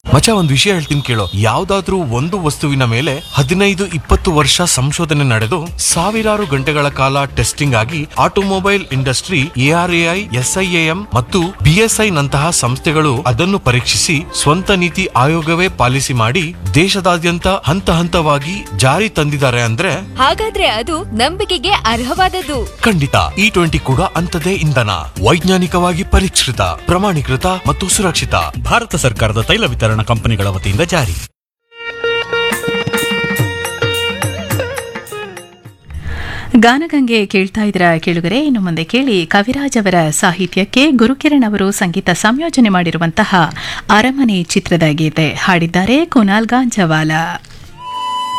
ಮಚ ಒಂದ್ ವಿಷಯ ಹೇಳ್ತೀನಿ ಕೇಳೋ ಯಾವ್ದಾದ್ರೂ ಒಂದು ವಸ್ತುವಿನ ಮೇಲೆ ಹದಿನೈದು ಇಪ್ಪತ್ತು ವರ್ಷ ಸಂಶೋಧನೆ ನಡೆದು ಸಾವಿರಾರು ಗಂಟೆಗಳ ಕಾಲ ಟೆಸ್ಟಿಂಗ್ ಆಗಿ ಆಟೋಮೊಬೈಲ್ ಇಂಡಸ್ಟ್ರಿ ಎಆರ್ಎಐ ಎಸ್ಐಎಎಂ ಮತ್ತು ಬಿಎಸ್ಐ ನಂತಹ ಸಂಸ್ಥೆಗಳು ಅದನ್ನು ಪರೀಕ್ಷಿಸಿ ಸ್ವಂತ ನೀತಿ ಆಯೋಗವೇ ಪಾಲಿಸಿ ಮಾಡಿ ದೇಶದಾದ್ಯಂತ ಹಂತ ಹಂತವಾಗಿ ಜಾರಿ ತಂದಿದ್ದಾರೆ ಅಂದ್ರೆ ಹಾಗಾದ್ರೆ ಅದು ನಂಬಿಕೆಗೆ ಅರ್ಹವಾದದ್ದು ಖಂಡಿತ ಇ ಟ್ವೆಂಟಿ ಕೂಡ ಅಂಥದೇ ಇಂಧನ ವೈಜ್ಞಾನಿಕವಾಗಿ ಪರೀಕ್ಷಿತ ಪ್ರಮಾಣೀಕೃತ ಮತ್ತು ಸುರಕ್ಷಿತ ಭಾರತ ಸರ್ಕಾರದ ತೈಲ ವಿತರಣಾ ಕಂಪನಿಗಳ ವತಿಯಿಂದ ಜಾರಿ ಗಾನಗಂಗೆ ಕೇಳ್ತಾ ಇದ್ರ ಕೇಳುಗರೆ ಇನ್ನು ಮುಂದೆ ಕೇಳಿ ಕವಿರಾಜ್ ಅವರ ಸಾಹಿತ್ಯಕ್ಕೆ ಗುರುಕಿರಣ್ ಅವರು ಸಂಗೀತ ಸಂಯೋಜನೆ ಮಾಡಿರುವಂತಹ ಅರಮನೆ ಚಿತ್ರದ ಗೀತೆ ಹಾಡಿದ್ದಾರೆ ಕುನಾಲ್ ಗಾಂಜವಾಲ